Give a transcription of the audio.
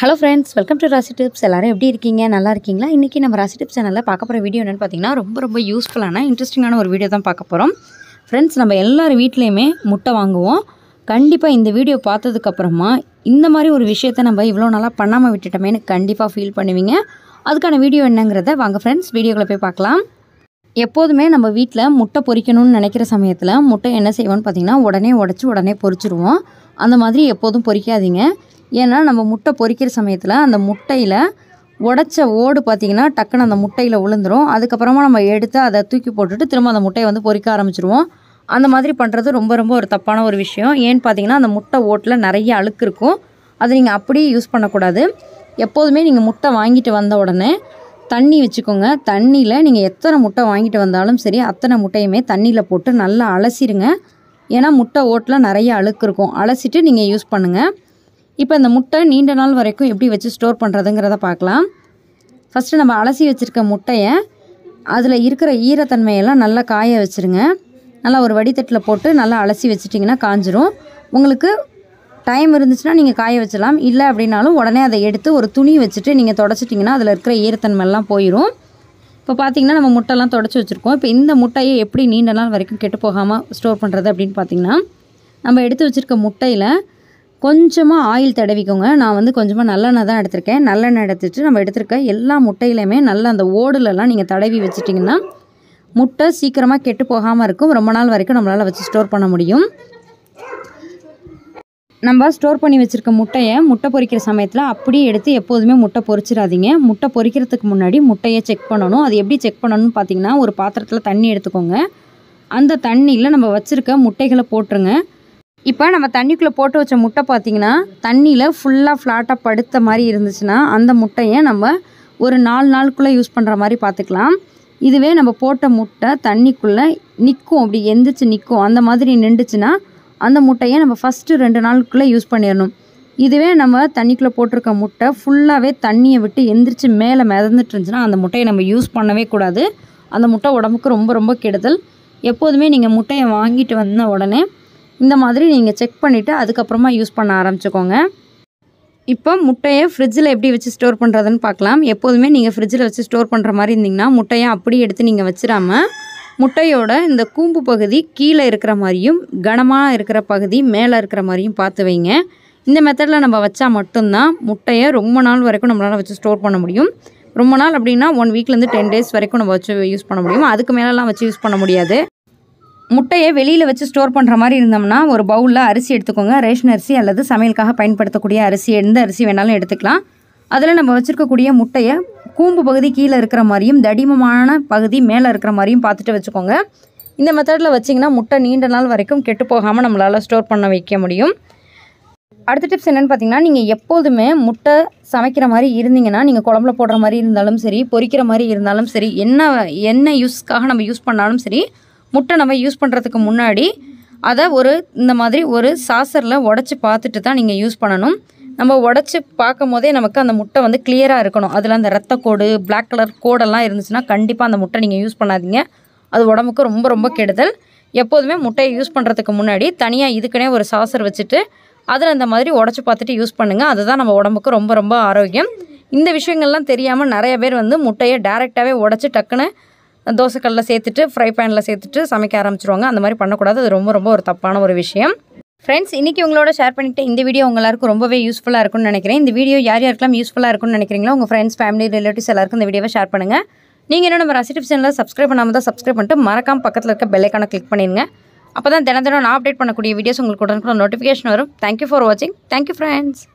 hello friends welcome to Rasi tips எல்லாரும் எப்படி இருக்கீங்க நல்லா இருக்கீங்களா இன்றைக்கி நம்ம ராசி டிப்ஸ் சேனலில் பார்க்க போகிற வீடியோ என்னென்னு பார்த்தீங்கன்னா ரொம்ப ரொம்ப யூஸ்ஃபுல்லான இன்ட்ரெஸ்டிங்கான ஒரு வீடியோ தான் பார்க்க போகிறோம் ஃப்ரெண்ட்ஸ் நம்ம எல்லார் வீட்லேயுமே முட்டை வாங்குவோம் கண்டிப்பாக இந்த வீடியோ பார்த்ததுக்கப்புறமா இந்த மாதிரி ஒரு விஷயத்த நம்ம இவ்வளோ நாளாக பண்ணாமல் விட்டுட்டோமேனு கண்டிப்பாக ஃபீல் பண்ணுவீங்க அதுக்கான வீடியோ என்னங்கிறத வாங்க ஃப்ரெண்ட்ஸ் வீடியோக்குள்ளே போய் பார்க்கலாம் எப்போதுமே நம்ம வீட்டில் முட்டை பொரிக்கணும்னு நினைக்கிற சமயத்தில் முட்டை என்ன செய்வோம்னு பார்த்தீங்கன்னா உடனே உடச்சி உடனே பொரிச்சிருவோம் அந்த மாதிரி எப்போதும் பொரிக்காதீங்க ஏன்னா நம்ம முட்டை பொரிக்கிற சமயத்தில் அந்த முட்டையில் உடச்ச ஓடு பார்த்திங்கன்னா டக்குன்னு அந்த முட்டையில் விழுந்துரும் அதுக்கப்புறமா நம்ம எடுத்து அதை தூக்கி போட்டுட்டு திரும்ப அந்த முட்டையை வந்து பொரிக்க ஆரம்பிச்சிருவோம் அந்த மாதிரி பண்ணுறது ரொம்ப ரொம்ப ஒரு தப்பான ஒரு விஷயம் ஏன்னு பார்த்தீங்கன்னா அந்த முட்டை ஓட்டில் நிறைய அழுக்கு இருக்கும் அதை நீங்கள் அப்படியே யூஸ் பண்ணக்கூடாது எப்போதுமே நீங்கள் முட்டை வாங்கிட்டு வந்த உடனே தண்ணி வச்சுக்கோங்க தண்ணியில் நீங்கள் எத்தனை முட்டை வாங்கிட்டு வந்தாலும் சரி அத்தனை முட்டையுமே தண்ணியில் போட்டு நல்லா அலசிடுங்க ஏன்னா முட்டை ஓட்டில் நிறைய அழுக்கு இருக்கும் அலசிட்டு நீங்கள் யூஸ் பண்ணுங்கள் இப்போ இந்த முட்டை நீண்ட நாள் வரைக்கும் எப்படி வச்சு ஸ்டோர் பண்ணுறதுங்கிறத பார்க்கலாம் ஃபஸ்ட்டு நம்ம அலசி வச்சுருக்க முட்டையை அதில் இருக்கிற ஈரத்தன்மையெல்லாம் நல்லா காய வச்சுருங்க நல்லா ஒரு வடித்தட்டில் போட்டு நல்லா அலசி வச்சிட்டிங்கன்னா காஞ்சிரும் உங்களுக்கு டைம் இருந்துச்சுன்னா நீங்கள் காய வச்சலாம் இல்லை அப்படின்னாலும் உடனே அதை எடுத்து ஒரு துணி வச்சுட்டு நீங்கள் தொடச்சிட்டிங்கன்னா அதில் இருக்கிற ஈரத்தன்மையெல்லாம் போயிடும் இப்போ பார்த்தீங்கன்னா நம்ம முட்டைலாம் தொடச்சி வச்சுருக்கோம் இப்போ இந்த முட்டையை எப்படி நீண்ட நாள் வரைக்கும் கெட்டு போகாமல் ஸ்டோர் பண்ணுறது அப்படின்னு பார்த்தீங்கன்னா நம்ம எடுத்து வச்சுருக்க முட்டையில் கொஞ்சமாக ஆயில் தடவிக்கோங்க நான் வந்து கொஞ்சமாக நல்லெண்ணெய் தான் எடுத்திருக்கேன் நல்லெண்ணெய் எடுத்துட்டு நம்ம எடுத்திருக்க எல்லா முட்டையிலையுமே நல்லா அந்த ஓடுலலாம் நீங்கள் தடவி வச்சிட்டிங்கன்னா முட்டை சீக்கிரமாக கெட்டு போகாமல் இருக்கும் ரொம்ப நாள் வரைக்கும் நம்மளால் வச்சு ஸ்டோர் பண்ண முடியும் நம்ம ஸ்டோர் பண்ணி வச்சுருக்க முட்டையை முட்டை பொரிக்கிற சமயத்தில் அப்படியே எடுத்து எப்போதுமே முட்டை பொரிச்சிடாதீங்க முட்டை பொரிக்கிறதுக்கு முன்னாடி முட்டையை செக் பண்ணணும் அது எப்படி செக் பண்ணணும்னு பார்த்தீங்கன்னா ஒரு பாத்திரத்தில் தண்ணி எடுத்துக்கோங்க அந்த தண்ணியில் நம்ம வச்சுருக்க முட்டைகளை போட்டுருங்க இப்போ நம்ம தண்ணிக்குள்ளே போட்டு வச்ச முட்டை பார்த்திங்கன்னா தண்ணியில் ஃபுல்லாக ஃப்ளாட்டாக படுத்த மாதிரி இருந்துச்சுன்னா அந்த முட்டையை நம்ம ஒரு நாலு நாளுக்குள்ளே யூஸ் பண்ணுற மாதிரி பார்த்துக்கலாம் இதுவே நம்ம போட்ட முட்டை தண்ணிக்குள்ளே நிற்கும் அப்படி எந்திரிச்சு நிற்கும் அந்த மாதிரி நின்றுச்சுன்னா அந்த முட்டையை நம்ம ஃபஸ்ட்டு ரெண்டு நாளுக்குள்ளே யூஸ் பண்ணிடணும் இதுவே நம்ம தண்ணிக்குள்ளே போட்டிருக்க முட்டை ஃபுல்லாகவே தண்ணியை விட்டு எந்திரிச்சு மேலே மிதந்துட்டு இருந்துச்சுன்னா அந்த முட்டையை நம்ம யூஸ் பண்ணவே கூடாது அந்த முட்டை உடம்புக்கு ரொம்ப ரொம்ப கெடுதல் எப்போதுமே நீங்கள் முட்டையை வாங்கிட்டு வந்த உடனே இந்த மாதிரி நீங்கள் செக் பண்ணிவிட்டு அதுக்கப்புறமா யூஸ் பண்ண ஆரம்பிச்சுக்கோங்க இப்போ முட்டையை ஃப்ரிட்ஜில் எப்படி வச்சு ஸ்டோர் பண்ணுறதுன்னு பார்க்கலாம் எப்போதுமே நீங்கள் ஃப்ரிட்ஜில் வச்சு ஸ்டோர் பண்ணுற மாதிரி இருந்திங்கன்னா முட்டையை அப்படியே எடுத்து நீங்கள் வச்சிடாம முட்டையோட இந்த கூம்பு பகுதி கீழே இருக்கிற மாதிரியும் கனமாக இருக்கிற பகுதி மேலே இருக்கிற மாதிரியும் பார்த்து வைங்க இந்த மெத்தடில் நம்ம வச்சா மட்டும்தான் முட்டையை ரொம்ப நாள் வரைக்கும் நம்மளால் வச்சு ஸ்டோர் பண்ண முடியும் ரொம்ப நாள் அப்படின்னா ஒன் வீக்லேருந்து டென் டேஸ் வரைக்கும் நம்ம வச்சு யூஸ் பண்ண முடியும் அதுக்கு மேலெலாம் வச்சு யூஸ் பண்ண முடியாது முட்டையை வெளியில் வச்சு ஸ்டோர் பண்ணுற மாதிரி இருந்தோம்னா ஒரு பவுலில் அரிசி எடுத்துக்கோங்க ரேஷன் அரிசி அல்லது சமையலுக்காக பயன்படுத்தக்கூடிய அரிசி எந்த அரிசி வேணாலும் எடுத்துக்கலாம் அதில் நம்ம வச்சுருக்கக்கூடிய முட்டையை கூம்பு பகுதி கீழே இருக்கிற மாதிரியும் தடிமமான பகுதி மேலே இருக்கிற மாதிரியும் பார்த்துட்டு வச்சுக்கோங்க இந்த மெத்தடில் வச்சிங்கன்னா முட்டை நீண்ட நாள் வரைக்கும் கெட்டு போகாமல் நம்மளால் ஸ்டோர் பண்ண வைக்க முடியும் அடுத்த டிப்ஸ் என்னென்னு பார்த்தீங்கன்னா நீங்கள் எப்போதுமே முட்டை சமைக்கிற மாதிரி இருந்தீங்கன்னா நீங்கள் குழம்புல போடுற மாதிரி இருந்தாலும் சரி பொரிக்கிற மாதிரி இருந்தாலும் சரி என்ன என்ன யூஸ்க்காக நம்ம யூஸ் பண்ணாலும் சரி முட்டை நம்ம யூஸ் பண்ணுறதுக்கு முன்னாடி அதை ஒரு இந்த மாதிரி ஒரு சாசரில் உடச்சி பார்த்துட்டு தான் நீங்கள் யூஸ் பண்ணணும் நம்ம உடச்சி பார்க்கும் போதே நமக்கு அந்த முட்டை வந்து கிளியராக இருக்கணும் அதில் அந்த ரத்த கோடு பிளாக் கலர் கோடெல்லாம் இருந்துச்சுன்னா கண்டிப்பாக அந்த முட்டை நீங்கள் யூஸ் பண்ணாதீங்க அது உடம்புக்கு ரொம்ப ரொம்ப கெடுதல் எப்போதுமே முட்டையை யூஸ் பண்ணுறதுக்கு முன்னாடி தனியாக இதுக்குனே ஒரு சாசர் வச்சுட்டு அதில் இந்த மாதிரி உடச்சி பார்த்துட்டு யூஸ் பண்ணுங்கள் அதுதான் நம்ம உடம்புக்கு ரொம்ப ரொம்ப ஆரோக்கியம் இந்த விஷயங்கள்லாம் தெரியாமல் நிறைய பேர் வந்து முட்டையை டேரெக்டாகவே உடச்சி டக்குன்னு தோசைக்கல்லில் சேர்த்துட்டு ஃப்ரை பேனில் சேர்த்துட்டு சமைக்க ஆரம்பிச்சிருவாங்க அந்த மாதிரி பண்ணக்கூடாது அது ரொம்ப ரொம்ப ஒரு தப்பான ஒரு விஷயம் ஃப்ரெண்ட்ஸ் இன்றைக்கி உங்களோட ஷேர் பண்ணிவிட்டு இந்த வீடியோ உங்க எல்லாருக்கும் ரொம்பவே யூஸ்ஃபுல்லாக இருக்கும்னு நினைக்கிறேன் இந்த வீடியோ யார் யாருக்கெல்லாம் யூஸ்ஃபுல்லாக இருக்கும்னு நினைக்கிறீங்களோ உங்கள் ஃப்ரெண்ட்ஸ் ஃபேமிலி ரிலேட்டிவ்ஸ் எல்லாருக்கும் இந்த வீடியோவை ஷேர் பண்ணுங்கள் நீங்கள் இன்னும் நம்ம ரசிடிப் சேனலில் சப்ஸ்கிரைப் பண்ணாமல் தான் சப்ஸ்கிரைப் பண்ணிட்டு மறக்காம பக்கத்தில் இருக்க பெல்லைக்கான கிளிக் பண்ணிடுங்க அப்போ தான் தினம் தினம் நான் அப்டேட் பண்ணக்கூடிய வீடியோஸ் உங்களுக்கு உடனுக்குள்ள நோட்டிஃபிகேஷன் வரும் தேங்க்யூ ஃபார் வாட்சிங் தேங்க்யூ ஃப்ரெண்ட்ஸ்